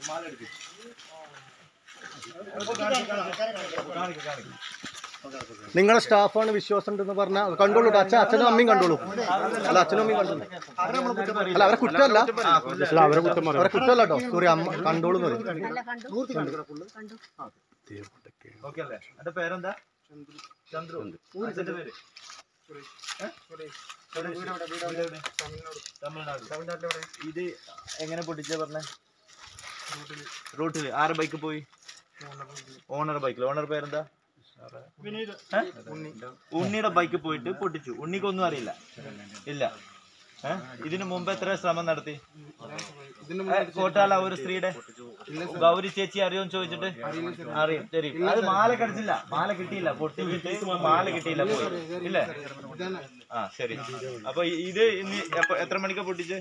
നിങ്ങളുടെ സ്റ്റാഫാണ് വിശ്വാസം ഉണ്ടെന്ന് പറഞ്ഞാൽ കണ്ടോളൂ ട്ടോ. അച്ഛൻ അച്ഛനും അമ്മയും കണ്ടോളൂ അല്ല അച്ഛനും അമ്മയും കണ്ടോളൂ അല്ല അവരെ കുറ്റമല്ല അല്ല അവരെ കുറ്റം അവരെ കുറ്റമല്ല കേട്ടോ സോറി അമ്മ കണ്ടോളൂ എന്ന് പറയും ഓക്കെ അല്ലേ എന്റെ പേരെന്താ ചന്ദ്രു അച്ഛന്റെ പേര് ഏ? സുരേഷ്. തമിഴ്നാട് ഇത് എങ്ങനെ പൊട്ടിച്ച പറഞ്ഞ റൂട്ടില് ആറ് ബൈക്ക് പോയി ഓണർ ബൈക്കിൽ ഓണർ പേരെന്താ ഏ? ഉണ്ണിയുടെ ബൈക്ക് പോയിട്ട് പൊട്ടിച്ചു ഉണ്ണിക്കൊന്നും അറിയില്ല ഇല്ല ഏ? ഇതിനു മുമ്പ് എത്ര ശ്രമം നടത്തി ഏ, കോട്ടാല ഒരു സ്ത്രീയുടെ ഗൗരി ചേച്ചി അറിയോന്ന് ചോദിച്ചിട്ട് അറിയും തരും അത് മാല കടിച്ചില്ല മാല കിട്ടിയില്ല പൊട്ടിച്ചിട്ട് മാല കിട്ടിയില്ല പോയി ഇല്ലേ ആ ശരി അപ്പൊ ഇ- ഇത് ഇനി എപ്പ- എത്ര മണിക്കാ പൊട്ടിച്ച്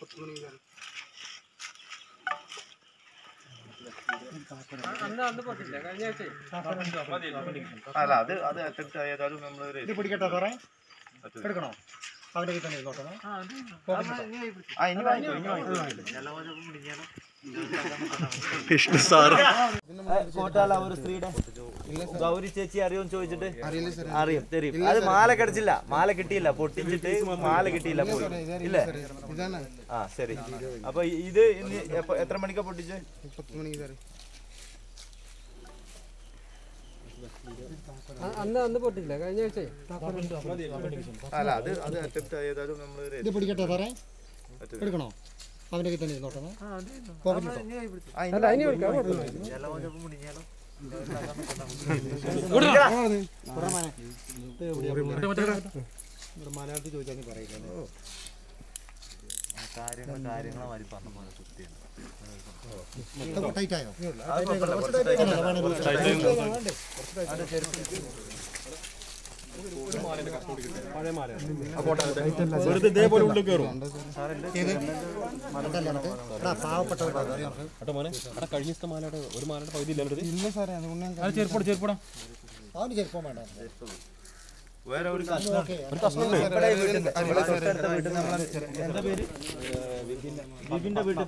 അല്ല അത് അത് അറ്റംപ്റ്റ് ആയതാലും നമ്മൾ ഇത് പിടിക്കട്ടെ സാറേ എടുക്കണോ അവരുടെ കയ്യിൽ തന്നെ ഇരുന്നോട്ടെ ആ ഇനി വാങ്ങിക്കോ ഇനി വാങ്ങിക്കോ വിഷ്ണു സാറ് കോട്ടാല ഒരു സ്ത്രീയുടെ ഗൗരി ചേച്ചി അറിയോന്ന് ചോദിച്ചിട്ട് അറിയും തരും അത് മാല കടിച്ചില്ല മാല കിട്ടിയില്ല പൊട്ടിച്ചിട്ട് മാല കിട്ടിയില്ല പോയി ഇല്ലേ ആ ശരി അപ്പൊ ഇത് ഇനി എപ്പ- എത്ര മണിക്കാ പൊട്ടിച്ച് അന്ന് അന്ന് പൊട്ടില്ല കഴിഞ്ഞ ആഴ്ച അല്ല അത് അത് അറ്റംപ്റ്റ് ആയതാലും നമ്മൾ ഇത് പിടിക്കട്ടെ സാറേ എടുക്കണോ അവന്റെ കയ്യിൽ തന്നെ ഇരുന്നോട്ടെ പോക്കറ്റിലിട്ടോ അല്ല അതിന് കൊടുക്കാം മലയാളത്തിൽ ചോദിച്ചാൽ നീ പറയില്ല കാര്യങ്ങൾ കാര്യങ്ങളെ മാതിരി പറഞ്ഞ പോലെ സത്യമാണ് ടൈറ്റ് ആയോ വെറുതെ ഇതേപോലെ ഉള്ളിൽ കയറും പാവപ്പെട്ടവരുടെ കേട്ടോ മോനെ അവിടെ കഴിഞ്ഞ ദിവസത്തെ മാലയുടെ ഒരു മാലയുടെ പകുതി ഇല്ല ഇല്ല സാറേ അത് ചെരുപ്പോടെ ചെരുപ്പോടാ അവന് ചെറുപ്പം വേണ്ട വേറെ ഒരു കഷ്ണം ഒരു കഷ്ണമുണ്ട് ഇവിടെ ഈ വീട്ടിന്റെ ഇവിടെ തൊട്ടടുത്ത വീട്ടിൽ നമ്മളെ എന്താ പേര് ബിബിന്റെ വീട്ടിൽ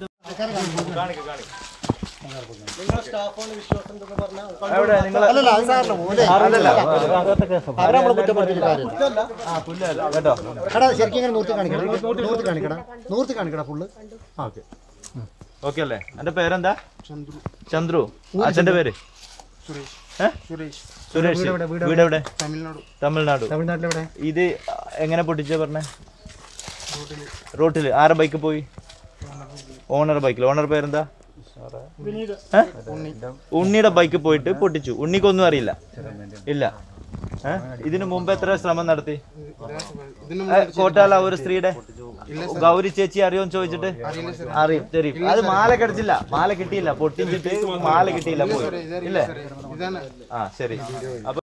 നിങ്ങളുടെ സ്റ്റാഫാണ് വിശ്വാസം ഉണ്ടെന്ന് പറഞ്ഞാൽ എവിടെ നിങ്ങൾ അല്ലല്ല അത് സാറിന് പോലെ അതല്ല അവരെ നമ്മൾ കുറ്റപ്പെടുത്തിയിട്ട് കാര്യമില്ല ആ പുല്ലല്ല കേട്ടോ എടാ ശരിക്കും ഇങ്ങനെ നൂർത്തി കാണിക്കണം നൂർത്തി കാണിക്കണം നൂർത്തി കാണിക്കടാ ഫുള്ള് ആ ഓക്കെ ഓക്കെ അല്ലേ എന്റെ പേരെന്താ ചന്ദ്രു അച്ഛന്റെ പേര് ഏ? സുരേഷ് വീട് എവിടെ തമിഴ്നാട് തമിഴ്നാട്ടിലെവിടെ ഇത് എങ്ങനെ പൊട്ടിച്ച പറഞ്ഞ റോട്ടില് ആരെ ബൈക്ക് പോയി ഓണർ ബൈക്കിൽ ഓണർ പേരെന്താ ഏ? ഉണ്ണിയുടെ ബൈക്ക് പോയിട്ട് പൊട്ടിച്ചു ഉണ്ണിക്കൊന്നും അറിയില്ല ഇല്ല ഏ? ഇതിനു മുമ്പ് എത്ര ശ്രമം നടത്തി ഏ, കോട്ടാല ഒരു സ്ത്രീയുടെ ഗൗരി ചേച്ചി അറിയോന്ന് ചോദിച്ചിട്ട് അറിയും തരും അത് മാല കടിച്ചില്ല മാല കിട്ടിയില്ല പൊട്ടിച്ചിട്ട് മാല കിട്ടിയില്ല പോയി ഇല്ലേ ആ ശരി അപ്പൊ